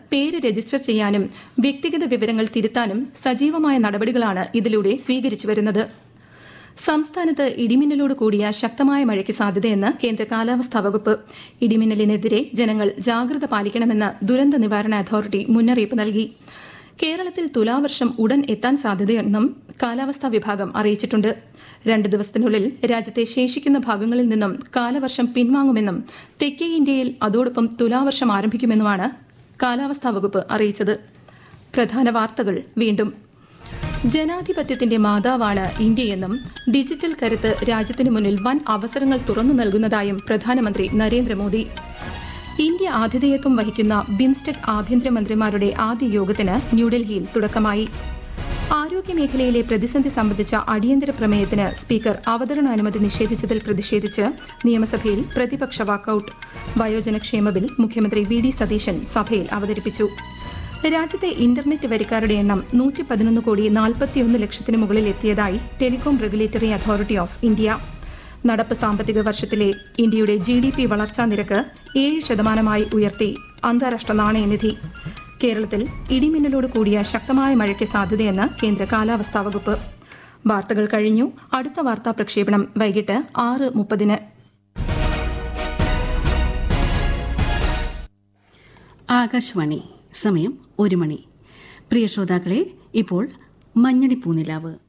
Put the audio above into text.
പേര് രജിസ്റ്റർ ചെയ്യാനും വ്യക്തിഗത വിവരങ്ങൾ തിരുത്താനും സജീവമായ നടപടികളാണ് ഇതിലൂടെ സ്വീകരിച്ചു വരുന്നത് സംസ്ഥാനത്ത് ഇടിമിന്നലോട് കൂടിയ ശക്തമായ മഴയ്ക്ക് സാധ്യതയെന്ന് കേന്ദ്ര കാലാവസ്ഥാ വകുപ്പ് ഇടിമിന്നലിനെതിരെ ജനങ്ങൾ ജാഗ്രത പാലിക്കണമെന്ന് ദുരന്ത നിവാരണ അതോറിറ്റി മുന്നറിയിപ്പ് നൽകി കേരളത്തിൽ തുലാവർഷം ഉടൻ എത്താൻ സാധ്യതയെന്നും കാലാവസ്ഥാ വിഭാഗം അറിയിച്ചിട്ടുണ്ട് രണ്ട് ദിവസത്തിനുള്ളിൽ രാജ്യത്തെ ശേഷിക്കുന്ന ഭാഗങ്ങളിൽ നിന്നും കാലവർഷം പിൻവാങ്ങുമെന്നും തെക്കേ ഇന്ത്യയിൽ അതോടൊപ്പം തുലാവർഷം ആരംഭിക്കുമെന്നുമാണ് കാലാവസ്ഥാ വകുപ്പ് അറിയിച്ചത് പ്രധാന വാർത്തകൾ വീണ്ടും ജനാധിപത്യത്തിന്റെ മാതാവാണ് ഇന്ത്യയെന്നും ഡിജിറ്റൽ കരുത്ത് രാജ്യത്തിന് മുന്നിൽ വൻ അവസരങ്ങൾ തുറന്നു നൽകുന്നതായും പ്രധാനമന്ത്രി നരേന്ദ്രമോദി ഇന്ത്യ ആതിഥേയത്വം വഹിക്കുന്ന ബിംസ്റ്റെക് ആഭ്യന്തരമന്ത്രിമാരുടെ ആദ്യ യോഗത്തിന് ന്യൂഡൽഹിയിൽ തുടക്കമായി ആരോഗ്യമേഖലയിലെ പ്രതിസന്ധി സംബന്ധിച്ച അടിയന്തര പ്രമേയത്തിന് സ്പീക്കർ അവതരണാനുമതി നിഷേധിച്ചതിൽ പ്രതിഷേധിച്ച് നിയമസഭയിൽ പ്രതിപക്ഷ വാക്കൌട്ട് വയോജനക്ഷേമ ബിൽ മുഖ്യമന്ത്രി വി ഡി സതീശൻ സഭയിൽ അവതരിപ്പിച്ചു രാജ്യത്തെ ഇന്റർനെറ്റ് വരിക്കാരുടെ എണ്ണം നൂറ്റി പതിനൊന്ന് കോടി നാൽപ്പത്തിയൊന്ന് ലക്ഷത്തിന് മുകളിൽ എത്തിയതായി telecom regulatory authority of India നടപ്പ് സാമ്പത്തിക വർഷത്തിലെ ഇന്ത്യയുടെ ജി ഡി പി വളർച്ചാ നിരക്ക് ഏഴ് ശതമാനമായി ഉയർത്തി അന്താരാഷ്ട്ര നാണയനിധി കേരളത്തിൽ ഇടിമിന്നലോട് കൂടിയ ശക്തമായ മഴയ്ക്ക് സാധ്യതയെന്ന് കേന്ദ്ര കാലാവസ്ഥാ വകുപ്പ് വാർത്തകൾ കഴിഞ്ഞു അടുത്ത വാർത്താ പ്രക്ഷേപണം വൈകിട്ട് ആറ് മുപ്പതിന് ആകാശവാണി സമയം ഒരു മണി പ്രിയ ശ്രോതാക്കളെ ഇപ്പോൾ മഞ്ഞണി പൂനിലാവ്